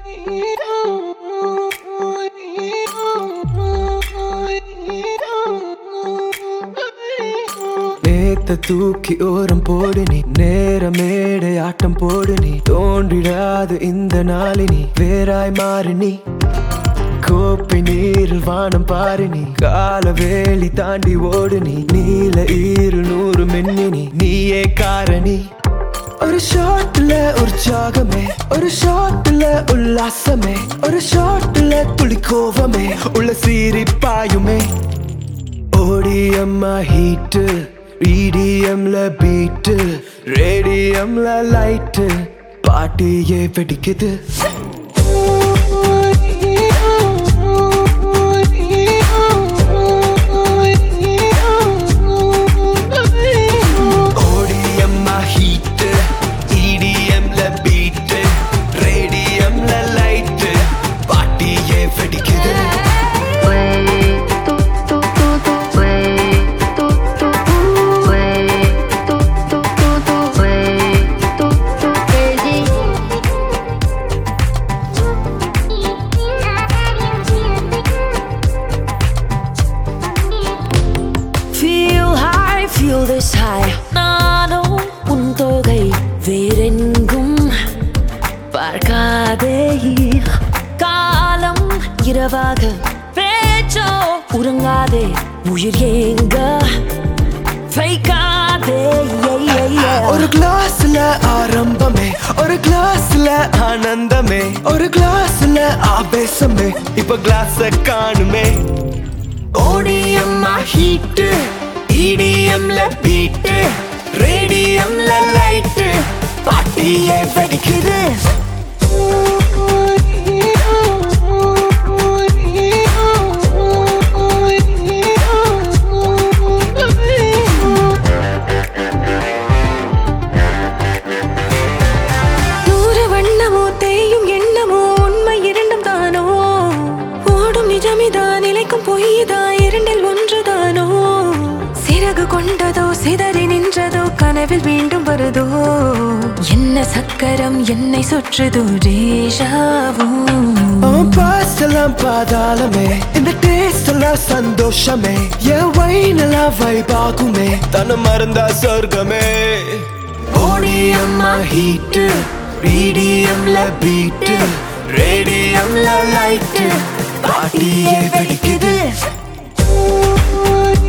நேத்த தூக்கி ஓரம் போடு நீ நேர மேடை ஆட்டம் போடு நீ தோன்றிடாது இந்த நாளினி வேறாய் மாறு நீ கோப்பை நீரில் வானம் பாரு நீ கால வேலி தாண்டி ஓடு நீ நீல ஈரு நூறு மின்னினி நீயே காரணி ஒரு ஷாட்ல உற்சாகமே ஒரு ஷாட்ல உல்லாசமே ஒரு ஷாட்ல துளி கோவமே உள்ள சீறி பாயுமே ஓடிஎம்மா ஹீட்டு இடிஎம்ல பீட்டு ரேடியம்ல லைட்டு பாட்டியே வெடிக்குது ஓடிஎம்மா ஹீட்டு இடிஎம்ல பீட்டு ரேடியம்ல லைட்டு பாட்டியே வெடிக்குது Feel high, feel this high நானோ உன் தொகை வேறெங்கும் பார்க்காதே காலம் இரவாக பேச்சோ உறங்காதே உயிர் ஏங்க வைக்காதே ஒரு கிளாஸ்ல ஆரம்பமே ஒரு கிளாஸ்ல ஆனந்தமே ஒரு கிளாஸ்ல ஆவேசமே இப்ப கிளாஸ காணுமே ஓடிஎம்மா ஹீட்டு இடிஎம்ல பீட்டு ரேடியம்ல லைட்டு பாட்டியே வெடிக்குது நூறு வண்ணமோ தேயும் எண்ணமோ உண்மை இரண்டும் தானோ ஓடும் நிஜமிதான் நிலைக்கும் பொய்தா இரண்டில் ஒன்றுதானோ சிறகு கொண்டதோ சிதறி நின்றதோ கனவில் மீண்டும் வருதோ என்ன சக்கரம் என்னை சுற்றுதோ ரேஷாவும் பாஸ்ட் எல்லாம் பாதாளமே இந்த டேஸ்ட் எல்லாம் சந்தோஷமே என் வைன் எல்லாம் வைபாகுமே தன மறந்தா சொர்க்கமே ஓடிஎம்மா ஹீட்டு ரீடியம்ல பீட்டு ரேடியம்ல லைட்டு பாட்டியே வெடிக்குது